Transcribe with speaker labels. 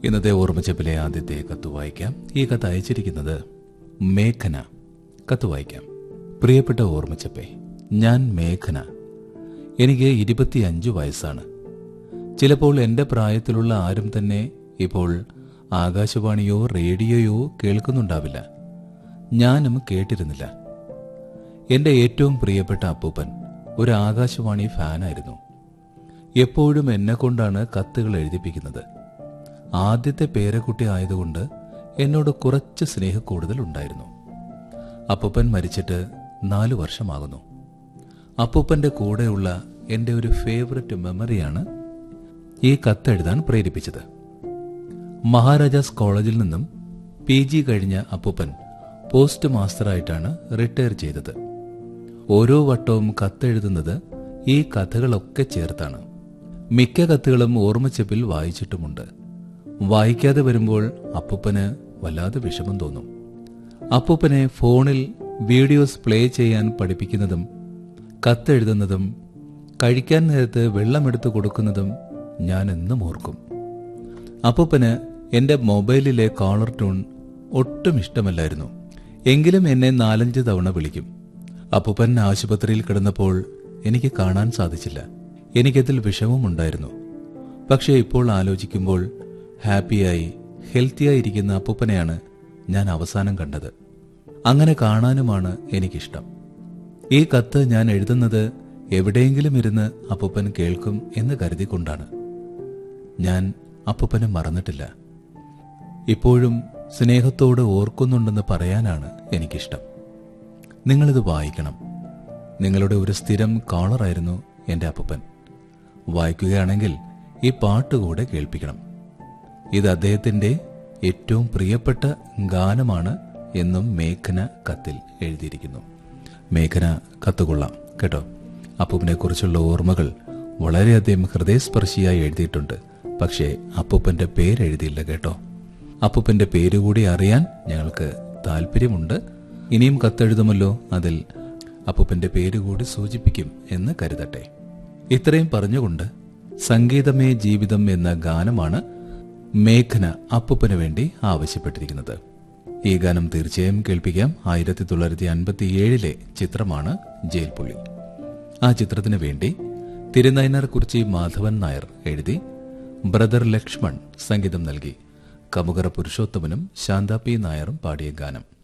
Speaker 1: ഇന്നത്തെ ഓർമ്മച്ചപ്പിലെ ആദ്യത്തെ കത്ത് വായിക്കാം ഈ കത്ത് അയച്ചിരിക്കുന്നത് മേഘന കത്ത് വായിക്കാം പ്രിയപ്പെട്ട ഓർമ്മച്ചപ്പേ ഞാൻ മേഘന എനിക്ക് ഇരുപത്തിയഞ്ചു വയസ്സാണ് ചിലപ്പോൾ എൻ്റെ പ്രായത്തിലുള്ള ആരും തന്നെ ഇപ്പോൾ ആകാശവാണിയോ റേഡിയോയോ കേൾക്കുന്നുണ്ടാവില്ല ഞാനും കേട്ടിരുന്നില്ല എൻ്റെ ഏറ്റവും പ്രിയപ്പെട്ട അപ്പൂപ്പൻ ഒരു ആകാശവാണി ഫാനായിരുന്നു എപ്പോഴും എന്നെ കൊണ്ടാണ് കത്തുകൾ എഴുതിപ്പിക്കുന്നത് ആദ്യത്തെ പേരക്കുട്ടി ആയതുകൊണ്ട് എന്നോട് കുറച്ച് സ്നേഹക്കൂടുതൽ ഉണ്ടായിരുന്നു അപ്പൂപ്പൻ മരിച്ചിട്ട് നാലു വർഷമാകുന്നു അപ്പൂപ്പന്റെ കൂടെയുള്ള എൻ്റെ ഒരു ഫേവററ്റ് മെമ്മറിയാണ് ഈ കത്തെഴുതാൻ പ്രേരിപ്പിച്ചത് മഹാരാജാസ് കോളേജിൽ നിന്നും പി ജി കഴിഞ്ഞ അപ്പൂപ്പൻ പോസ്റ്റ് മാസ്റ്ററായിട്ടാണ് റിട്ടയർ ചെയ്തത് ഓരോ വട്ടവും കത്തെഴുതുന്നത് ഈ കഥകളൊക്കെ ചേർത്താണ് മിക്ക കത്തുകളും ഓർമ്മച്ചപ്പിൽ വായിച്ചിട്ടുമുണ്ട് വായിക്കാതെ വരുമ്പോൾ അപ്പൂപ്പന് വല്ലാതെ വിഷമം തോന്നും അപ്പൂപ്പനെ ഫോണിൽ വീഡിയോസ് പ്ലേ ചെയ്യാൻ പഠിപ്പിക്കുന്നതും കത്തെഴുതുന്നതും കഴിക്കാൻ നേരത്ത് വെള്ളമെടുത്ത് കൊടുക്കുന്നതും ഞാൻ എന്നും ഓർക്കും അപ്പൂപ്പന് എന്റെ മൊബൈലിലെ കോളർ ട്യൂൺ ഒട്ടും ഇഷ്ടമല്ലായിരുന്നു എങ്കിലും എന്നെ നാലഞ്ച് തവണ വിളിക്കും അപ്പൂപ്പൻ ആശുപത്രിയിൽ കിടന്നപ്പോൾ എനിക്ക് കാണാൻ സാധിച്ചില്ല എനിക്കതിൽ വിഷമമുണ്ടായിരുന്നു പക്ഷേ ഇപ്പോൾ ആലോചിക്കുമ്പോൾ ഹാപ്പിയായി ഹെൽത്തിയായി ഇരിക്കുന്ന അപ്പൂപ്പനെയാണ് ഞാൻ അവസാനം കണ്ടത് അങ്ങനെ കാണാനുമാണ് എനിക്കിഷ്ടം ഈ കത്ത് ഞാൻ എഴുതുന്നത് എവിടെയെങ്കിലും ഇരുന്ന് അപ്പൂപ്പൻ കേൾക്കും എന്ന് കരുതിക്കൊണ്ടാണ് ഞാൻ അപ്പൂപ്പനെ മറന്നിട്ടില്ല ഇപ്പോഴും സ്നേഹത്തോട് ഓർക്കുന്നുണ്ടെന്ന് പറയാനാണ് എനിക്കിഷ്ടം നിങ്ങളിത് വായിക്കണം നിങ്ങളുടെ ഒരു സ്ഥിരം കോളറായിരുന്നു എൻ്റെ അപ്പൂപ്പൻ വായിക്കുകയാണെങ്കിൽ ഈ പാട്ട് കൂടെ കേൾപ്പിക്കണം ഇത് അദ്ദേഹത്തിന്റെ ഏറ്റവും പ്രിയപ്പെട്ട ഗാനമാണ് എന്നും മേഘന കത്തിൽ എഴുതിയിരിക്കുന്നു മേഘന കത്തുകൊള്ളാം കേട്ടോ അപ്പൂപ്പനെ കുറിച്ചുള്ള ഓർമ്മകൾ വളരെയധികം ഹൃദയസ്പർശിയായി എഴുതിയിട്ടുണ്ട് പക്ഷേ അപ്പൂപ്പന്റെ പേരെഴുതിയില്ല കേട്ടോ അപ്പൂപ്പന്റെ പേര് കൂടി അറിയാൻ ഞങ്ങൾക്ക് താല്പര്യമുണ്ട് ഇനിയും കത്തെഴുതുമല്ലോ അതിൽ അപ്പൂപ്പന്റെ പേര് കൂടി സൂചിപ്പിക്കും എന്ന് കരുതട്ടെ ഇത്രയും പറഞ്ഞുകൊണ്ട് സംഗീതമേ ജീവിതം എന്ന ഗാനമാണ് മേഘന അപ്പൂപ്പന് വേണ്ടി ആവശ്യപ്പെട്ടിരിക്കുന്നത് ഈ ഗാനം തീർച്ചയായും കേൾപ്പിക്കാം ആയിരത്തി തൊള്ളായിരത്തി അൻപത്തിയേഴിലെ ചിത്രമാണ് ജയിൽപുള്ളി ആ ചിത്രത്തിന് വേണ്ടി തിരുനയനാർ കുറിച്ചി മാധവൻ നായർ എഴുതി ബ്രദർ ലക്ഷ്മൺ സംഗീതം നൽകി കമുകറ പുരുഷോത്തമനും ശാന്ത പി നായറും പാടിയ ഗാനം